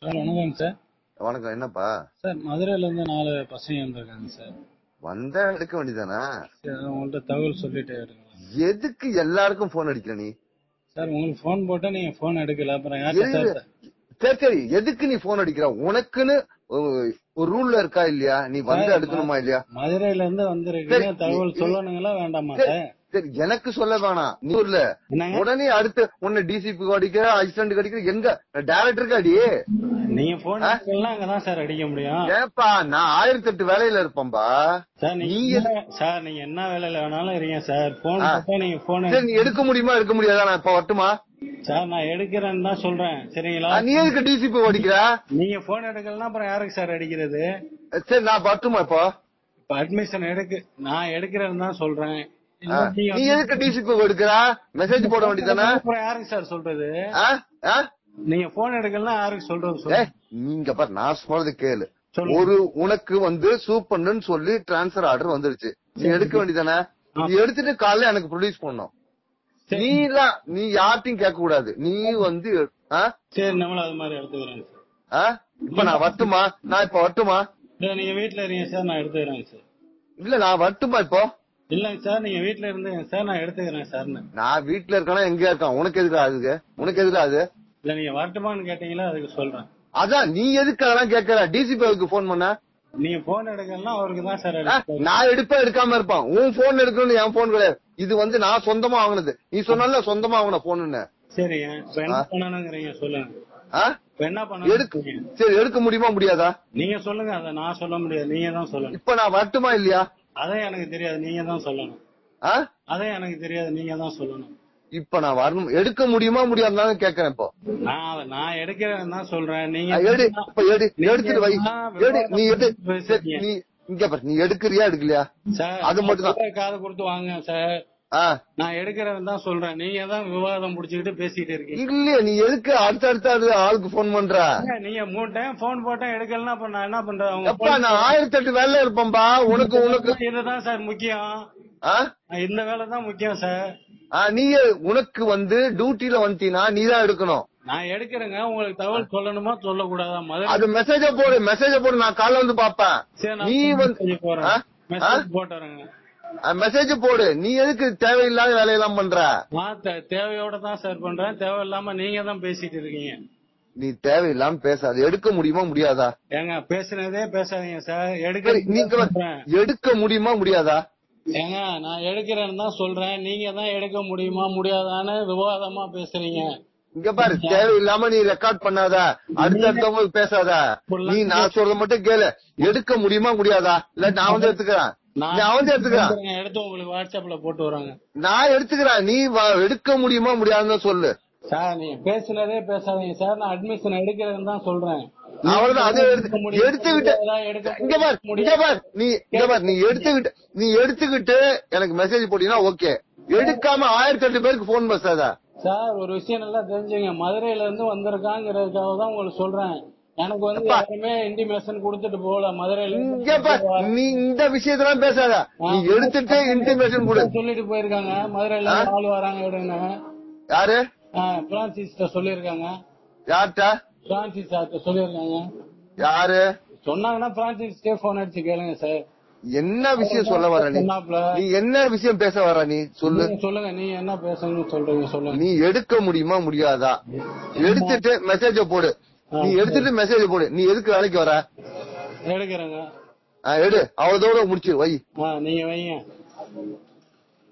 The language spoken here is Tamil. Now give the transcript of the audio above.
சார் வணக்கம் சார் வணக்கம் என்னப்பா சார் மதுரையில இருந்து நாலு பசங்க வந்திருக்காங்க சார் வந்தா எடுக்க வேண்டியதானா சரி அதான் உங்கள்ட்ட தகவல் சொல்லிட்டு எடுக்கலாம் எதுக்கு எல்லாருக்கும் போன் அடிக்கிற நீ சார் உங்களுக்கு ஃபோன் போட்டா நீங்க ஃபோன் எடுக்கல அப்புறம் யார்கிட்ட எது? சார் சரி சரி எதுக்கு நீ போன் அடிக்கிற உனக்குன்னு ஒரு- ஒரு ரூல்ல இருக்கா இல்லையா நீ வந்து சார், எடுக்கணுமா இல்லையா மதுரையில இருந்து வந்திருக்கீங்க சரி, தகவல் நீ- சொல்லணுங்களா வேண்டாமா சரி, சார் சரி எனக்கு சொல்ல வேணாம் நீ ஊர்ல என்னங்க உடனே அடுத்து உன்னை டிசிபி அடிக்கிற அசிஸ்டன்ட் அடிக்கிற எங்க டைரக்டருக்கு அடி நீங்க போன் ஆ? எடுக்கலாம் அங்கதான் சார் அடிக்க முடியும் ஏப்பா நான் ஆயிரத்தி எட்டு வேலையில இருப்பேன்பா சார் நீங்க நீ என்ன- சார் நீங்க என்ன வேலையில வேணாலும் இருங்க சார் போன் ஆ. போட்டா நீங்க போன் சரி நீ எடுக்க முடியுமா எடுக்க முடியாதா நான் இப்ப வரட்டுமா சார் நான் எடுக்கிறேன்னு தான் சொல்றேன் சரிங்களா ஆ, நீ எதுக்கு டிசிபி அடிக்கிற நீங்க போன் எடுக்கலன்னா அப்புறம் யாருக்கு சார் அடிக்கிறது சரி நான் வரட்டுமா இப்போ இப்ப அட்மிஷன் எடுக்கு நான் எடுக்கிறேன்னு தான் சொல்றேன் ஆ, இல்ல, நீங்க நீ எதுக்கு டிசிபி எடுக்கிற மெசேஜ் போட வேண்டியதானே அப்புறம் யாருக்கு சார் சொல்றது ஆ? ஆ? நீங்க போன் எடுக்கலாம் யாருக்கு சொல்றது ஏய், சொல்லுங்க நீங்க பாரு நான் சொல்றது கேளு சொல்லுங்க. ஒரு உனக்கு வந்து சூப்பர்னு சொல்லி டிரான்ஸ்பர் ஆர்டர் வந்துருச்சு நீ எடுக்க வேண்டியதானே ஆ. நீ எடுத்துட்டு காலைல எனக்கு ப்ரொடியூஸ் பண்ணணும் சரி. நீ இல்ல நீ யார்ட்டையும் கேட்க கூடாது நீ வந்து ஆ? சரி நம்மளும் அது மாதிரி எடுத்துக்கிறேங்க சார் ஆ? இப்ப நான் வரட்டுமா நான் இப்ப வரட்டுமா இல்ல நீங்க வீட்ல இருங்க சார் நான் எடுத்துக்கிறேங்க சார் இல்ல நான் வரட்டுமா இப்போ இல்லங்க சார் நீங்க வீட்ல இருந்துங்க சார் நான் எடுத்துக்கிறேன் சார்னு நான் வீட்டுல இருக்கேனா எங்க இருக்கான் உனக்கு எதுக்கு அதுக்கு உனக்கு எதுக்கு அது இல்ல நீங்க வரட்டுமான்னு கேட்டீங்களா அதுக்கு சொல்றேன் அதான் நீ எதுக்கு அதெல்லாம் கேட்கற டிசிபிக்கு போன் பண்ண நீங்க போன் எடுக்கலாம் அவருக்கு தான் சார் ஆ, எடுத்து நான் எடுப்பேன் எடுக்காம இருப்பான் உன் போன் எடுக்கணும்னு என் போன் கிடையாது இது வந்து நான் சொந்தமா வாங்கினது நீ சொன்னால சொந்தமா வாங்கின போன்னு சரிங்க இப்ப என்ன பண்ணணுங்கிறீங்க சொல்லுங்க ஆ? இப்ப என்ன எடுக்க பண்ணணும் சரி எடுக்க முடியுமா முடியாதா நீங்க சொல்லுங்க அதை நான் சொல்ல முடியாது நீங்க தான் சொல்லணும் இப்ப நான் வரட்டுமா இல்லையா அதை எனக்கு தெரியாது நீங்க தான் சொல்லணும் ஆ? அதை எனக்கு தெரியாது நீங்க தான் சொல்லணும் இப்ப நான் வரணும் எடுக்க முடியுமா முடியாதுன்னு கேக்குறேன் இப்போ நான் அதை- நான் எடுக்கிறேன்னு தான் சொல்றேன் நீங்க ஆ, எடு இப்ப எடு எடுத்துட்டு வை நான் எடு நீ எடு விவாதம் சரி, நீ இங்க பாரு நீ எடுக்கிறியா எடுக்கலையா சார் அது மட்டும்தான். சொல்ற காது கொடுத்து வாங்க சார் ஆ நான் எடுக்கிறேன்னு தான் சொல்றேன் நீங்க தான் விவாதம் புடிச்சுக்கிட்டு பேசிட்டு இருக்கீங்க இல்லையா நீ எதுக்கு அடுத்த அடுத்த அடுத்த ஆளுக்கு போன் பண்ற ஏங்க, நீங்க மூணு டைம் போன் போட்டேன் எடுக்கலன்னா அப்ப நான் என்ன பண்றேன் அவங்க எப்பா நான் ஆயிரத்தி எட்டு வேலை இருப்பேன்பா உனக்கு உனக்கு phone- இதுதான் சார் முக்கியம் ஆ? இந்த வேலை தான் முக்கியம் சார் ஆ, நீ உனக்கு வந்து டியூட்டில வந்துட்டீனா நீ தான் எடுக்கணும் நான் எடுக்கிறேங்க உங்களுக்கு தகவல் சொல்லணுமா சொல்லக்கூடாதா முதல்ல அது மெசேஜ போடு மெசேஜ போடு நான் காலைல வந்து பாப்பேன் சரி நீ நான் வந்து message போறேன் ஆ? மெசேஜ் போட்டுறேங்க மெசேஜ் போடு நீ எதுக்கு தேவையில்லாத வேலையெல்லாம் பண்ற நான் தே- தேவையோட தான் சார் பண்றேன் தேவையில்லாம நீங்க தான் பேசிட்டு இருக்கீங்க நீ தேவையில்லாம பேசாது எடுக்க முடியுமா முடியாதா ஏங்க பேசுனதே பேசாதீங்க சார் சரி எடுக்க நீங்க சொல்றேன் எடுக்க முடியுமா முடியாதா ஏங்க நான் எடுக்கிறேன்னு தான் சொல்றேன் நீங்க தான் எடுக்க முடியுமா முடியாதான்னு விவாதமா பேசுறீங்க இங்க பாரு தேவையில்லாம நீ ரெக்கார்ட் பண்ணாத அடுத்தடுத்தவங்களுக்கு பேசாத நீ நான் சொல்றத மட்டும் கேளு எடுக்க முடியுமா முடியாதா இல்ல நான் வந்து எடுத்துக்கிறேன் நான் வந்து எடுத்துக்கிறேன் எடுத்துறேங்க, எடுத்து உங்களுக்கு வாட்ஸ்அப்ல போட்டு வராங்க நான் எடுத்துக்கிறேன் நீ வ- எடுக்க முடியுமா முடியாதுன்னு சொல்லு சார் நீங்க பேசுனதே பேசாதீங்க சார் நான் அட்மிஷன் எடுக்கிறேன்னு தான் சொல்றேன் அவ்வளவுதான் அதை எடுக்க எடுத்து முடியுமா, எடுத்துக்கிட்டு முடியாதா, எடுக்க இங்க பார் இங்க முடியாது. பார் நீ இங்க பார் நீ எடுத்துக்கிட்டு நீ எடுத்துக்கிட்டு எனக்கு மெசேஜ் போட்டீங்கன்னா ஓகே எடுக்காம ஆயிரத்தி எட்டு பேருக்கு போன் பேசாத சார் ஒரு விஷயம் நல்லா தெரிஞ்சுங்க மதுரையில இருந்து வந்திருக்காங்கிறதுக்காக தான் உங்களுக்கு சொல்றேன் எனக்கு வந்து அப்பா. யாருமே இன்டிமேஷன் கொடுத்துட்டு போகல மதுரையில இருந்து இங்க பார் நீ இந்த விஷயத்தெல்லாம் பேசாத நீ எடுத்துட்டு இன்டிமேஷன் கொடு சொல்லிட்டு போயிருக்காங்க மதுரையில இருந்து ஆள் வராங்க அப்படின்னு யாரு பிரான்சிஸ்ட சொல்லியிருக்காங்க யார்கிட்ட பிரான்சிஸ் சார்ட்ட சொல்லியிருக்காங்க யாரு சொன்னாங்கன்னா பிரான்சிஸ்டே போன் அடிச்சு கேளுங்க சார் என்ன விஷயம் சொல்ல வர நீ சொன்னாப்ல நீ என்ன விஷயம் பேச வர நீ சொல்லு நீங்க சொல்லுங்க நீ என்ன பேசணும்னு சொல்றீங்க சொல்லுங்க நீ எடுக்க முடியுமா முடியாதா எடுத்துட்டு மெசேஜ போடு நீ எடுத்துட்டு மெசேஜ் போடு நீ எதுக்கு வேலைக்கு வர எடுக்கிறேங்க ஆ, எடு அவதோட முடிச்சு வை ஆ நீங்க வைங்க